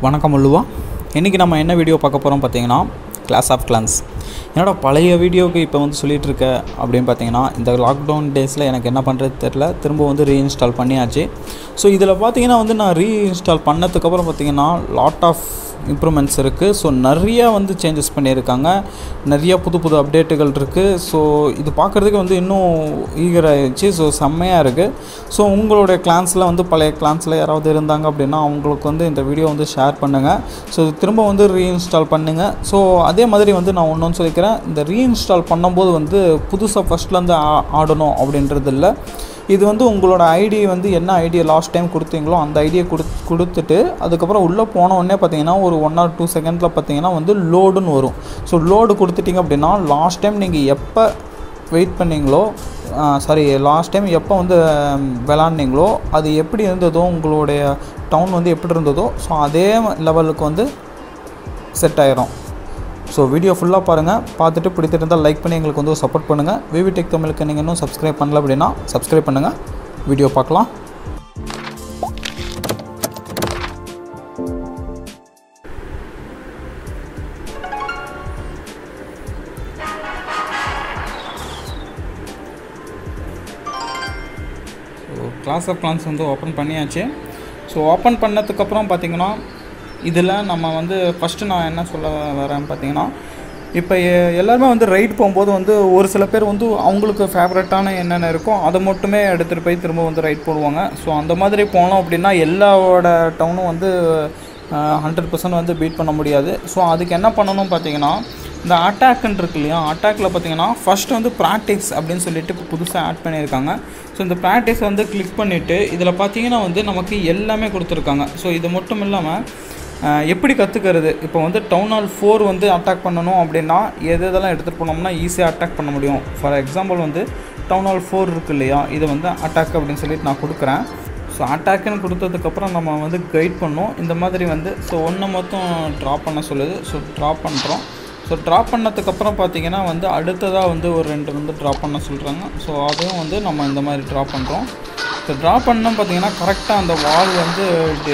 வணக்கம் உள்ளுவா இன்றைக்கி நம்ம என்ன வீடியோ பார்க்க போகிறோம் பார்த்தீங்கன்னா கிளாஸ் ஆஃப் கிளான்ஸ் என்னோட பழைய வீடியோவுக்கு இப்போ வந்து சொல்லிகிட்டு இருக்க அப்படின்னு பார்த்தீங்கன்னா இந்த லாக்டவுன் டேஸில் எனக்கு என்ன பண்ணுறது தெரில திரும்ப வந்து ரீஇன்ஸ்டால் பண்ணியாச்சு ஸோ இதில் பார்த்தீங்கன்னா வந்து நான் ரீஇன்ஸ்டால் பண்ணதுக்கப்புறம் பார்த்தீங்கன்னா லாட் ஆஃப் இம்ப்ரூவ்மெண்ட்ஸ் இருக்குது ஸோ நிறையா வந்து சேஞ்சஸ் பண்ணியிருக்காங்க நிறையா புது புது அப்டேட்டுகள் இருக்குது ஸோ இது பார்க்குறதுக்கு வந்து இன்னும் ஈகர் ஆயிடுச்சு ஸோ செம்மையாக இருக்குது ஸோ உங்களுடைய கிளான்ஸில் வந்து பழைய கிளான்ஸில் யாராவது இருந்தாங்க அப்படின்னா அவங்களுக்கு வந்து இந்த வீடியோ வந்து ஷேர் பண்ணுங்கள் ஸோ இது திரும்ப வந்து ரீஇன்ஸ்டால் பண்ணுங்கள் ஸோ அதே மாதிரி வந்து நான் ஒன்று சொல்லிக்கிறேன் இந்த ரீஇன்ஸ்டால் பண்ணும்போது வந்து புதுசாக ஃபஸ்ட்லேருந்து ஆடணும் அப்படின்றது இல்லை இது வந்து உங்களோட ஐடி வந்து என்ன ஐடியை லாஸ்ட் டைம் கொடுத்தீங்களோ அந்த ஐடியை கொடு கொடுத்துட்டு அதுக்கப்புறம் உள்ளே போன உடனே பார்த்தீங்கன்னா ஒரு ஒன் ஆர் டூ செகண்டில் பார்த்தீங்கன்னா வந்து லோடுன்னு வரும் ஸோ லோடு கொடுத்துட்டிங்க அப்படின்னா லாஸ்ட் டைம் நீங்கள் எப்போ வெயிட் பண்ணீங்களோ சாரி லாஸ்ட் டைம் எப்போ வந்து விளாண்டிங்களோ அது எப்படி இருந்ததோ உங்களுடைய டவுன் வந்து எப்படி இருந்ததோ ஸோ அதே லெவலுக்கு வந்து செட் ஆயிரும் ஸோ வீடியோ ஃபுல்லாக பாருங்கள் பார்த்துட்டு பிடித்திருந்தால் லைக் பண்ணி எங்களுக்கு வந்து சப்போர்ட் பண்ணுங்கள் விவி டெக் தமிழுக்கு நீங்கள் இன்னும் சப்ஸ்கிரைப் பண்ணல அப்படின்னா சப்ஸ்கிரைப் பண்ணுங்கள் வீடியோ பார்க்கலாம் ஸோ கிளாஸ் ஆஃப் கிளான்ஸ் வந்து ஓப்பன் பண்ணியாச்சு ஸோ ஓப்பன் பண்ணதுக்கப்புறம் பார்த்தீங்கன்னா இதில் நம்ம வந்து ஃபஸ்ட்டு நான் என்ன சொல்ல வரேன் பார்த்தீங்கன்னா இப்போ எ- எல்லாருமே வந்து ரைட் போகும்போது வந்து ஒரு சில பேர் வந்து அவங்களுக்கு ஃபேவரட்டான என்னென்ன இருக்கோ அதை மட்டுமே எடுத்துகிட்டு போய் திரும்ப வந்து ரைட் போடுவாங்க ஸோ அந்த மாதிரி போனோம் அப்படின்னா எல்லாவோட டவுனும் வந்து ஹண்ட்ரட் பர்சன்ட் வந்து பீட் பண்ண முடியாது ஸோ அதுக்கு என்ன பண்ணணும் பார்த்தீங்கன்னா இந்த அட்டாக்னு இருக்கு இல்லையா அட்டாக்ல பார்த்தீங்கன்னா ஃபர்ஸ்ட் வந்து ப்ராக்டிஸ் அப்படின்னு சொல்லிட்டு இப்போ புதுசாக ஆட் பண்ணியிருக்காங்க ஸோ இந்த ப்ராக்டிஸ் வந்து கிளிக் பண்ணிவிட்டு இதில் பார்த்தீங்கன்னா வந்து நமக்கு எல்லாமே கொடுத்துருக்காங்க ஸோ இது மட்டும் இல்லாமல் அஹ், எப்படி கற்றுக்கிறது இப்போ வந்து டவுன் ஹால் ஃபோர் வந்து அட்டாக் பண்ணணும் அப்படின்னா எது எதெல்லாம் எடுத்துகிட்டு போனோம்னா ஈஸியாக அட்டாக் பண்ண முடியும் ஃபார் எக்ஸாம்பிள் வந்து டவுன் ஹால் ஃபோர் இருக்கு இல்லையா இதை வந்து அட்டாக் அப்படின்னு சொல்லிட்டு நான் கொடுக்குறேன் ஸோ அட்டாக்குன்னு கொடுத்ததுக்கப்புறம் நம்ம வந்து கைட் பண்ணோம் இந்த மாதிரி வந்து ஸோ ஒன்றை மொத்தம் ட்ராப் பண்ண சொல்லுது ஸோ ட்ராப் பண்ணுறோம் ஸோ ட்ராப் பண்ணதுக்கப்புறம் பார்த்தீங்கன்னா வந்து அடுத்ததாக வந்து ஒரு ரெண்டு வந்து ட்ராப் பண்ண சொல்கிறாங்க ஸோ அதுவும் வந்து நம்ம இந்த மாதிரி ட்ராப் பண்ணுறோம் ஸோ ட்ராப் பண்ணோம் பார்த்தீங்கன்னா கரெக்டாக அந்த வால் வந்து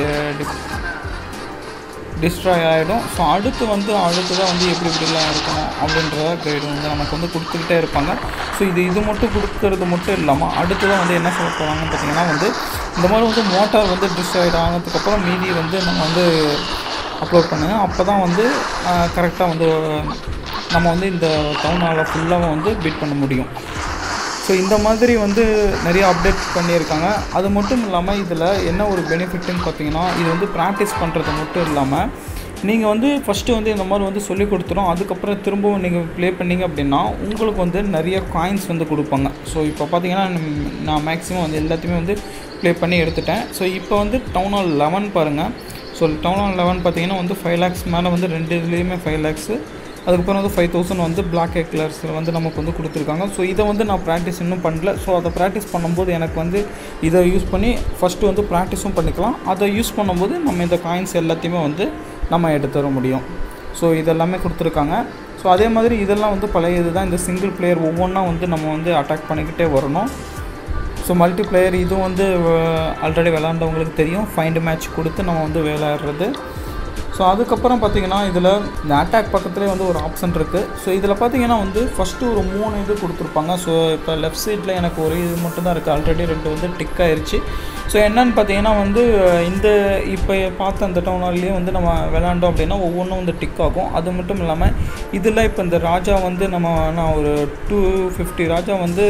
டிஸ்ட்ராய் ஆகிடும் ஸோ அடுத்து வந்து அடுத்ததாக வந்து எப்படி இப்படிலாம் இருக்கணும் அப்படின்றத கைடு வந்து நமக்கு வந்து கொடுத்துக்கிட்டே இருப்பாங்க ஸோ இது இது மட்டும் கொடுக்கறது மட்டும் இல்லாமல் அடுத்ததாக வந்து என்ன சொல்ல போகிறாங்கன்னு பார்த்தீங்கன்னா வந்து இந்த மாதிரி வந்து மோட்டார் வந்து டிஸ்ட்ராய்ட் ஆனதுக்கப்புறம் மீதி வந்து நம்ம வந்து அப்லோட் பண்ணுங்கள் அப்போ தான் வந்து கரெக்டாக வந்து நம்ம வந்து இந்த டவுன் ஹாலை ஃபுல்லாக வந்து பீட் பண்ண முடியும் ஸோ இந்த மாதிரி வந்து நிறைய அப்டேட் பண்ணியிருக்காங்க அது மட்டும் இல்லாமல் இதில் என்ன ஒரு பெனிஃபிட்னு பார்த்தீங்கன்னா இது வந்து ப்ராக்டிஸ் பண்ணுறது மட்டும் இல்லாமல் நீங்கள் வந்து ஃபஸ்ட்டு வந்து இந்த மாதிரி வந்து சொல்லி கொடுத்துரும் அதுக்கப்புறம் திரும்பவும் நீங்கள் ப்ளே பண்ணீங்க அப்படின்னா உங்களுக்கு வந்து நிறைய காயின்ஸ் வந்து கொடுப்பாங்க ஸோ இப்போ பார்த்தீங்கன்னா நம்ம- நான் மேக்ஸிமம் வந்து எல்லாத்தையுமே வந்து ப்ளே பண்ணி எடுத்துட்டேன் ஸோ இப்போ வந்து டவுன் ஹால் லெவன் பாருங்கள் ஸோ டவுன் ஹால் லெவன் பார்த்தீங்கன்னா வந்து ஃபைவ் லேக்ஸ் மேலே வந்து ரெண்டு இதுலேயுமே ஃபைவ் லேக்ஸு அதுக்கப்புறம் வந்து ஃபைவ் தௌசண்ட் வந்து பிளாக் எக்லர்ஸில் வந்து நமக்கு வந்து கொடுத்துருக்காங்க ஸோ இதை வந்து நான் ப்ராக்டிஸ் இன்னும் பண்ணல ஸோ அதை ப்ராக்டிஸ் பண்ணும்போது எனக்கு வந்து இதை யூஸ் பண்ணி ஃபஸ்ட்டு வந்து ப்ராக்டிஸும் பண்ணிக்கலாம் அதை யூஸ் பண்ணும்போது நம்ம இந்த காயின்ஸ் எல்லாத்தையுமே வந்து நம்ம எடுத்து வர முடியும் ஸோ இதெல்லாமே கொடுத்துருக்காங்க ஸோ அதே மாதிரி இதெல்லாம் வந்து பழைய இதுதான் இந்த சிங்கிள் பிளேயர் ஒவ்வொன்றா வந்து நம்ம வந்து அட்டாக் பண்ணிக்கிட்டே வரணும் ஸோ மல்டிப்ளேயர் இதுவும் வந்து ஆல்ரெடி விளாண்டவங்களுக்கு தெரியும் ஃபைண்ட் மேட்ச் கொடுத்து நம்ம வந்து விளையாடுறது ஸோ அதுக்கப்புறம் பார்த்தீங்கன்னா இதில் இந்த அட்டாக் பக்கத்துலேயே வந்து ஒரு ஆப்ஷன் இருக்குது ஸோ இதில் பார்த்தீங்கன்னா வந்து ஃபஸ்ட்டு ஒரு மூணு இது கொடுத்துருப்பாங்க ஸோ இப்போ லெஃப்ட் சைடில் எனக்கு ஒரு இது மட்டும் தான் இருக்குது ஆல்ரெடி ரெண்டு வந்து டிக் ஆயிருச்சு ஸோ என்னன்னு பார்த்தீங்கன்னா வந்து இந்த இப்போ பார்த்த அந்த டவுன் ஹால்லேயே வந்து நம்ம விளாண்டோம் அப்படின்னா ஒவ்வொன்றும் வந்து டிக் ஆகும் அது மட்டும் இல்லாமல் இதில் இப்போ இந்த ராஜா வந்து நம்ம நான் ஒரு டூ ஃபிஃப்டி ராஜா வந்து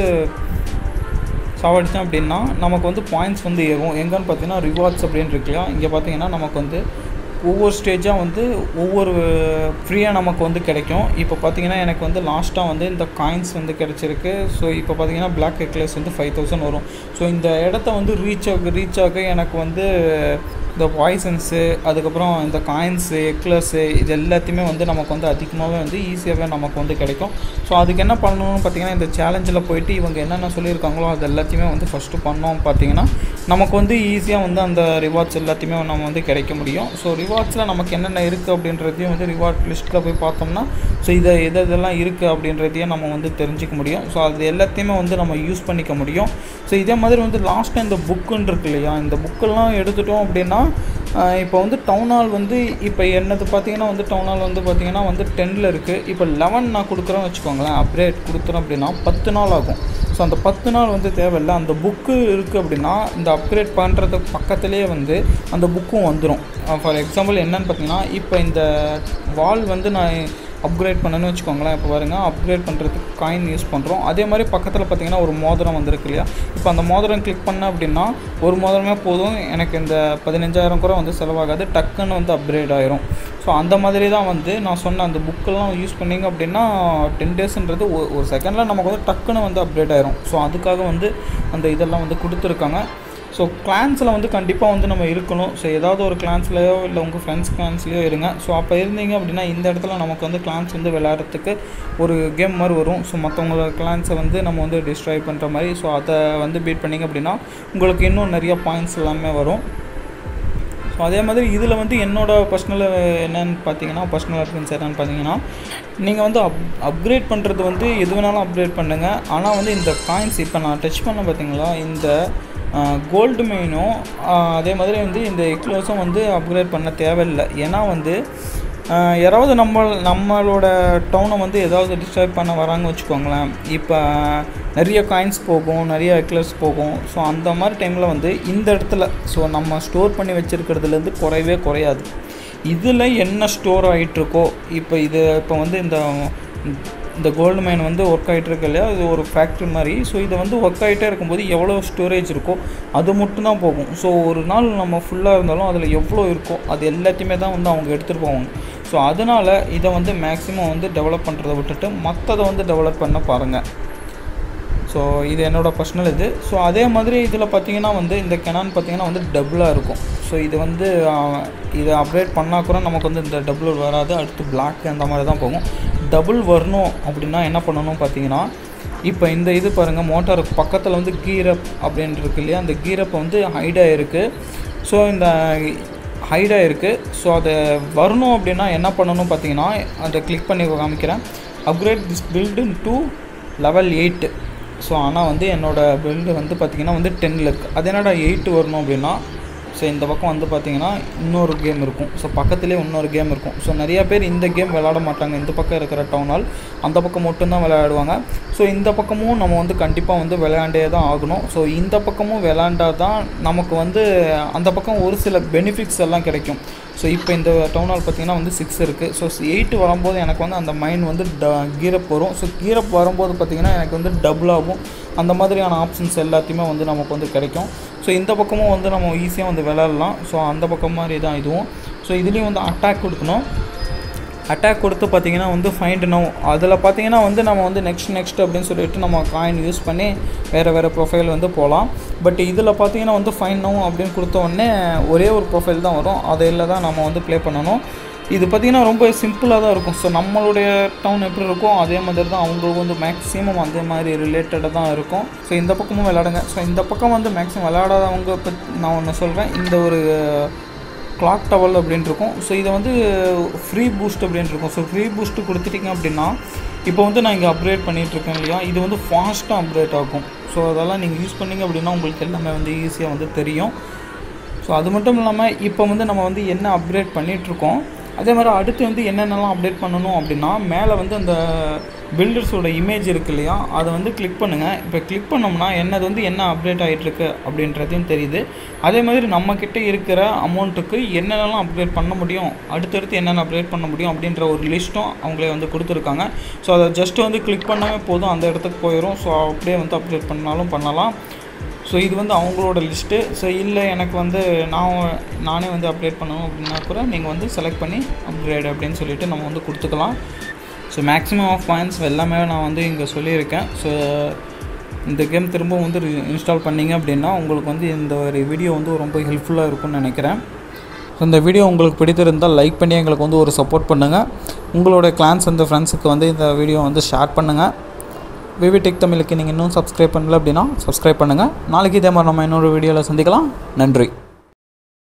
சாவடித்தோம் அப்படின்னா நமக்கு வந்து பாயிண்ட்ஸ் வந்து ஏறும் எங்கன்னு பார்த்தீங்கன்னா ரிவார்ட்ஸ் அப்படின்னு இருக்கு இல்லையா இங்கே பார்த்தீங்கன்னா நமக்கு வந்து ஒவ்வொரு ஸ்டேஜாக வந்து ஒவ்வொரு ஃப்ரீயாக நமக்கு வந்து கிடைக்கும் இப்போ பார்த்தீங்கன்னா எனக்கு வந்து லாஸ்ட்டாக வந்து இந்த காயின்ஸ் வந்து கிடச்சிருக்கு ஸோ இப்போ பார்த்தீங்கன்னா பிளாக் எக்லஸ் வந்து ஃபைவ் தௌசண்ட் வரும் ஸோ இந்த இடத்த வந்து ரீச் ஆக ரீச் ஆக எனக்கு வந்து இந்த பாய்சன்ஸு அதுக்கப்புறம் இந்த காயின்ஸு எக்லஸ்ஸு இது எல்லாத்தையுமே வந்து நமக்கு வந்து அதிகமாகவே வந்து ஈஸியாகவே நமக்கு வந்து கிடைக்கும் ஸோ அதுக்கு என்ன பண்ணணும்னு பார்த்தீங்கன்னா இந்த சேலஞ்சில் போயிட்டு இவங்க என்னென்ன சொல்லியிருக்காங்களோ அது எல்லாத்தையுமே வந்து ஃபஸ்ட்டு பண்ணோம் பார்த்தீங்கன்னா நமக்கு வந்து ஈஸியாக வந்து அந்த ரிவார்ட்ஸ் எல்லாத்தையுமே நம்ம வந்து கிடைக்க முடியும் ஸோ ரிவார்ட்ஸில் நமக்கு என்னென்ன இருக்குது அப்படின்றதையும் வந்து ரிவார்ட் லிஸ்ட்டில் போய் பார்த்தோம்னா ஸோ இதை எது இதெல்லாம் இருக்குது அப்படின்றதையும் நம்ம வந்து தெரிஞ்சுக்க முடியும் ஸோ அது எல்லாத்தையுமே வந்து நம்ம யூஸ் பண்ணிக்க முடியும் ஸோ இதே மாதிரி வந்து லாஸ்ட்டாக இந்த புக்குன்னு இருக்கு இல்லையா இந்த புக்கெல்லாம் எடுத்துட்டோம் அப்படின்னா இப்போ வந்து டவுன் ஹால் வந்து இப்போ என்னது பார்த்தீங்கன்னா வந்து டவுன் ஹால் வந்து பார்த்தீங்கன்னா வந்து டென்னில் இருக்குது இப்போ லெவன் நான் கொடுக்குறேன்னு வச்சுக்கோங்களேன் அப்டேட் கொடுக்குறேன் அப்படின்னா பத்து நாள் ஆகும் ஸோ அந்த பத்து நாள் வந்து தேவையில்லை அந்த புக்கு இருக்குது அப்படின்னா இந்த அப்கிரேட் பண்ணுறதுக்கு பக்கத்துலேயே வந்து அந்த புக்கும் வந்துடும் ஃபார் எக்ஸாம்பிள் என்னன்னு பார்த்தீங்கன்னா இப்போ இந்த வால் வந்து நான் அப்கிரேட் பண்ணணும்னு வச்சுக்கோங்களேன் இப்போ பாருங்க அப்கிரேட் பண்ணுறதுக்கு காயின் யூஸ் பண்ணுறோம் அதே மாதிரி பக்கத்தில் பார்த்தீங்கன்னா ஒரு மோதிரம் வந்திருக்கு இல்லையா இப்போ அந்த மோதிரம் கிளிக் பண்ண அப்படின்னா ஒரு மோதிரமே போதும் எனக்கு இந்த பதினஞ்சாயிரம் கூட வந்து செலவாகாது டக்குன்னு வந்து அப்கிரேட் ஆயிரும் ஸோ அந்த மாதிரி தான் வந்து நான் சொன்ன அந்த புக்கெல்லாம் யூஸ் பண்ணீங்க அப்படின்னா டென் டேஸ்ன்றது ஒரு ஒரு செகண்டில் நமக்கு வந்து டக்குன்னு வந்து அப்டேட் ஆயிரும் ஸோ அதுக்காக வந்து அந்த இதெல்லாம் வந்து கொடுத்துருக்காங்க ஸோ கிளான்ஸில் வந்து கண்டிப்பாக வந்து நம்ம இருக்கணும் ஸோ ஏதாவது ஒரு கிளான்ஸ்லையோ இல்லை உங்கள் ஃப்ரெண்ட்ஸ் கிளான்ஸ்லையோ இருங்க ஸோ அப்போ இருந்தீங்க அப்படின்னா இந்த இடத்துல நமக்கு வந்து கிளான்ஸ் வந்து விளையாடுறதுக்கு ஒரு கேம் மாதிரி வரும் ஸோ மற்றவங்களோட கிளான்ஸை வந்து நம்ம வந்து டிஸ்ட்ராய் பண்ணுற மாதிரி ஸோ அதை வந்து பீட் பண்ணிங்க அப்படின்னா உங்களுக்கு இன்னும் நிறைய பாயிண்ட்ஸ் எல்லாமே வரும் ஸோ அதே மாதிரி இதில் வந்து என்னோடய பர்சனல் என்னன்னு பார்த்தீங்கன்னா பர்சனல் அட்வென்ஸ் என்னன்னு பார்த்தீங்கன்னா நீங்கள் வந்து அப் அப்கிரேட் பண்ணுறது வந்து எது வேணாலும் அப்கிரேட் பண்ணுங்கள் ஆனால் வந்து இந்த காயின்ஸ் இப்போ நான் டச் பண்ண பார்த்தீங்களா இந்த கோல்டு மெயினும் அதே மாதிரி வந்து இந்த எக்லோஸும் வந்து அப்கிரேட் பண்ண தேவையில்லை ஏன்னா வந்து யாராவது நம்ம நம்மளோட டவுனை வந்து ஏதாவது டிஸ்டர்ப் பண்ண வராங்க வச்சுக்கோங்களேன் இப்போ நிறைய காயின்ஸ் போகும் நிறைய எக்லர்ஸ் போகும் ஸோ அந்த மாதிரி டைமில் வந்து இந்த இடத்துல ஸோ நம்ம ஸ்டோர் பண்ணி வச்சுருக்கிறதுலேருந்து குறையவே குறையாது இதில் என்ன ஸ்டோர் ஆகிட்டுருக்கோ இப்போ இது இப்போ வந்து இந்த இந்த கோல்டு மைன் வந்து ஒர்க் ஆகிட்டு இருக்கு இல்லையா அது ஒரு ஃபேக்ட்ரி மாதிரி ஸோ இதை வந்து ஒர்க் ஆகிட்டே இருக்கும்போது எவ்வளோ ஸ்டோரேஜ் இருக்கோ அது மட்டும் தான் போகும் ஸோ ஒரு நாள் நம்ம ஃபுல்லாக இருந்தாலும் அதில் எவ்வளோ இருக்கோ அது எல்லாத்தையுமே தான் வந்து அவங்க எடுத்துகிட்டு போவாங்க ஸோ அதனால் இதை வந்து மேக்ஸிமம் வந்து டெவலப் பண்ணுறதை விட்டுட்டு மற்றதை வந்து டெவலப் பண்ண பாருங்கள் ஸோ இது என்னோடய பர்சனல் இது ஸோ அதே மாதிரி இதில் பார்த்தீங்கன்னா வந்து இந்த கெனான் பார்த்தீங்கன்னா வந்து டபுளாக இருக்கும் ஸோ இது வந்து இதை அப்டேட் பண்ணால் கூட நமக்கு வந்து இந்த டபுள் வராது அடுத்து பிளாக் அந்த மாதிரி தான் போகும் டபுள் வரணும் அப்படின்னா என்ன பண்ணணும் பார்த்தீங்கன்னா இப்போ இந்த இது பாருங்கள் மோட்டார் பக்கத்தில் வந்து கீரப் அப்படின்னு இருக்கு இல்லையா அந்த கீரப்பை வந்து ஹைடாக இருக்குது ஸோ இந்த ஹைடாக இருக்குது ஸோ அதை வரணும் அப்படின்னா என்ன பண்ணணும் பார்த்தீங்கன்னா அதை கிளிக் பண்ணி காமிக்கிறேன் upgrade this build to level eight so ஆனால் வந்து என்னோடய பில்டு வந்து பார்த்திங்கன்னா வந்து டென்னில் இருக்குது அது என்னடா எயிட்டு வரணும் அப்படின்னா ஸோ இந்த பக்கம் வந்து பார்த்திங்கன்னா இன்னொரு கேம் இருக்கும் ஸோ பக்கத்துலேயே இன்னொரு கேம் இருக்கும் ஸோ நிறையா பேர் இந்த கேம் விளாட மாட்டாங்க இந்த பக்கம் இருக்கிற டவுன் ஹால் அந்த பக்கம் மட்டும்தான் விளையாடுவாங்க ஸோ இந்த பக்கமும் நம்ம வந்து கண்டிப்பாக வந்து விளையாண்டே தான் ஆகணும் ஸோ இந்த பக்கமும் விளையாண்டா தான் நமக்கு வந்து அந்த பக்கம் ஒரு சில பெனிஃபிட்ஸ் எல்லாம் கிடைக்கும் ஸோ இப்போ இந்த டவுன் ஹால் பார்த்திங்கன்னா வந்து சிக்ஸ் இருக்குது ஸோ எயிட்டு வரும்போது எனக்கு வந்து அந்த மைண்ட் வந்து ட கீரப் வரும் ஸோ கீரப் வரும்போது பார்த்திங்கன்னா எனக்கு வந்து டபுள் ஆகும் அந்த மாதிரியான ஆப்ஷன்ஸ் எல்லாத்தையுமே வந்து நமக்கு வந்து கிடைக்கும் ஸோ இந்த பக்கமும் வந்து நம்ம ஈஸியாக வந்து விளாட்லாம் ஸோ அந்த பக்கம் மாதிரி தான் இதுவும் ஸோ இதுலேயும் வந்து அட்டாக் கொடுக்கணும் அட்டாக் கொடுத்து பார்த்தீங்கன்னா வந்து ஃபைண்ட் நோ அதில் பார்த்தீங்கன்னா வந்து நம்ம வந்து நெக்ஸ்ட் நெக்ஸ்ட் அப்படின்னு சொல்லிட்டு நம்ம காயின் யூஸ் பண்ணி வேறு வேறு ப்ரொஃபைல் வந்து போகலாம் பட் இதில் பார்த்தீங்கன்னா வந்து ஃபைண்ட் நோ அப்படின்னு கொடுத்த உடனே ஒரே ஒரு ப்ரொஃபைல் தான் வரும் அதில் தான் நம்ம வந்து ப்ளே பண்ணணும் இது பார்த்திங்கன்னா ரொம்ப சிம்பிளாக தான் இருக்கும் ஸோ நம்மளுடைய டவுன் எப்படி இருக்கோ அதே மாதிரி தான் அவங்களுக்கு வந்து மேக்ஸிமம் அதே மாதிரி ரிலேட்டடாக தான் இருக்கும் ஸோ இந்த பக்கமும் விளாடுங்க ஸோ இந்த பக்கம் வந்து மேக்ஸிமம் விளாடாதவங்க பற்றி நான் ஒன்று சொல்கிறேன் இந்த ஒரு கிளாக் டவல் அப்படின்னு இருக்கும் ஸோ இதை வந்து ஃப்ரீ பூஸ்ட் அப்படின்னு இருக்கும் ஸோ ஃப்ரீ பூஸ்ட்டு கொடுத்துட்டிங்க அப்படின்னா இப்போ வந்து நான் இங்கே அப்கிரேட் பண்ணிகிட்ருக்கேன் இல்லையா இது வந்து ஃபாஸ்ட்டாக அப்கிரேட் ஆகும் ஸோ அதெல்லாம் நீங்கள் யூஸ் பண்ணிங்க அப்படின்னா உங்களுக்கு எல்லாமே வந்து ஈஸியாக வந்து தெரியும் ஸோ அது மட்டும் இல்லாமல் இப்போ வந்து நம்ம வந்து என்ன அப்கிரேட் பண்ணிகிட்ருக்கோம் அதே மாதிரி அடுத்து வந்து என்னென்னலாம் அப்டேட் பண்ணணும் அப்படின்னா மேலே வந்து அந்த பில்டர்ஸோட இமேஜ் இருக்கு இல்லையா அதை வந்து கிளிக் பண்ணுங்கள் இப்போ கிளிக் பண்ணோம்னா என்னது வந்து என்ன அப்டேட் ஆகிட்டுருக்கு அப்படின்றதையும் தெரியுது அதே மாதிரி நம்மக்கிட்ட இருக்கிற அமௌண்ட்டுக்கு என்னென்னலாம் அப்டேட் பண்ண முடியும் அடுத்தடுத்து என்னென்ன அப்டேட் பண்ண முடியும் அப்படின்ற ஒரு லிஸ்ட்டும் அவங்களே வந்து கொடுத்துருக்காங்க ஸோ அதை ஜஸ்ட் வந்து கிளிக் பண்ணாவே போதும் அந்த இடத்துக்கு போயிடும் ஸோ அப்படியே வந்து அப்டேட் பண்ணாலும் பண்ணலாம் ஸோ இது வந்து அவங்களோட லிஸ்ட்டு ஸோ இல்லை எனக்கு வந்து நான் நானே வந்து அப்டேட் பண்ணணும் அப்படின்னா கூட நீங்கள் வந்து செலக்ட் பண்ணி அப்கிரேட் அப்படின்னு சொல்லிட்டு நம்ம வந்து கொடுத்துக்கலாம் ஸோ மேக்ஸிமம் ஆஃப் பாயிண்ட்ஸ் எல்லாமே நான் வந்து இங்கே சொல்லியிருக்கேன் ஸோ இந்த கேம் திரும்ப வந்து இன்ஸ்டால் பண்ணிங்க அப்படின்னா உங்களுக்கு வந்து இந்த ஒரு வீடியோ வந்து ரொம்ப ஹெல்ப்ஃபுல்லாக இருக்கும்னு நினைக்கிறேன் ஸோ இந்த வீடியோ உங்களுக்கு பிடித்திருந்தால் லைக் பண்ணி எங்களுக்கு வந்து ஒரு சப்போர்ட் பண்ணுங்கள் உங்களோட கிளான்ஸ் அந்த ஃப்ரெண்ட்ஸுக்கு வந்து இந்த வீடியோ வந்து ஷேர் பண்ணுங்கள் விவி டெக் தமிழுக்கு நீங்கள் இன்னும் சப்ஸ்கிரைப் பண்ணல அப்படின்னா சப்ஸ்கிரைப் பண்ணுங்கள் நாளைக்கு இதே மாதிரி நம்ம இன்னொரு வீடியோவில் சந்திக்கலாம் நன்றி